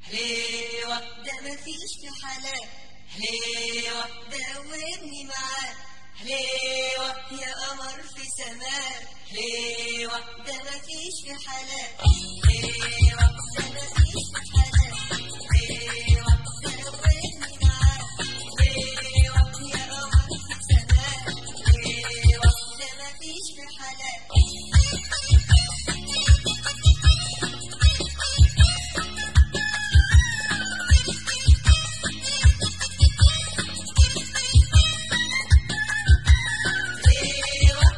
حليوة ده مفيش في حلاوة حليوة دوبني معاه حليوة يا قمر في سماء حليوة ده مفيش في حلاوة حليوة ده مفيش في حلاوة حليوة دوبني معاه حليوة يا قمر في سماء حليوة ده مفيش في حلاوة حليوة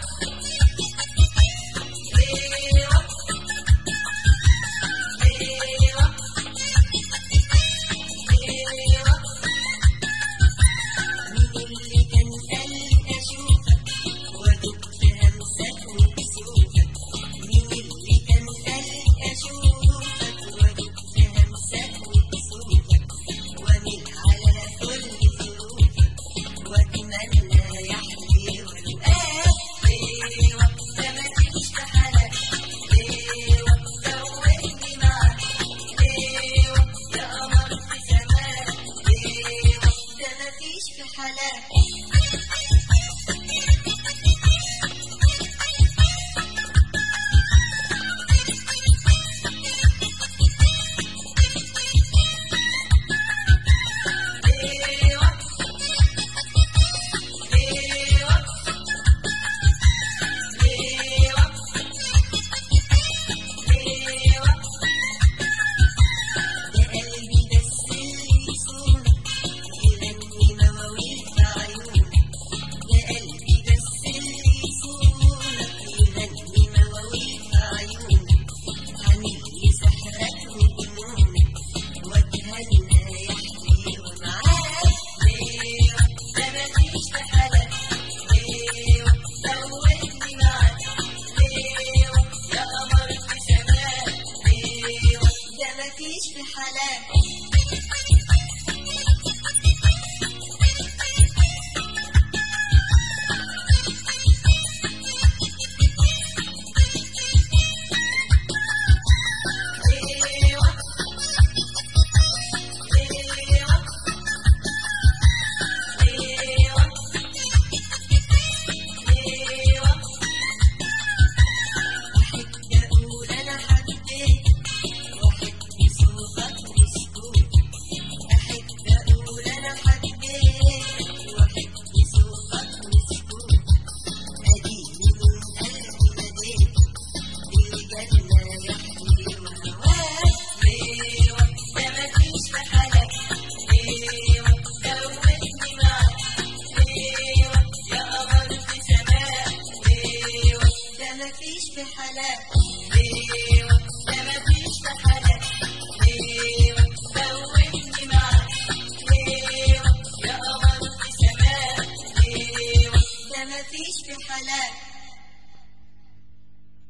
حليوة حليوة حليوة مين اللي كان قال أشوفك وأدوب في همسك وكسوفك مين اللي كان قال أشوفك وأدوب في همسك وكسوفك وأميل على كل ظروفك وأتمنى يحلي والقاك حليوة ده مفيش في حالك حليوة دوبني معاك حليوة يا قمر في سماك حليوة ده مفيش في حالك حليوة حليوة حليوة حليوة يا قلبي بس اللي يصونك يغني مواويل في عيونك يا قلبي بس اللي يصونك يغني مواويل في عيونك هنيجي سحرك وجنونك واتهنى يحلي ومعاك حليوة ده مفيش في حالك حليوة دوبني معاك حليوة يا قمر في سماك حليوة ده مفيش في حالك حليوة حليوة حليوة حليوة أحب أقول أنا حبيت وأحب صوتك وسكوتك أحب أقول أنا حبيت وأحب صوتك وسكوتك أجيني من قلبي ناديت بالجنة يحيي وهواك حليوة ده مفيش في حالك حليوة دوبني معاك حليوة يا قمر في سماك حليوة ده مفيش في حالك حليوة ده مفيش في حالك حليوة دوبني معاك حليوة يا قمر في سماك حليوة ده مفيش في حالك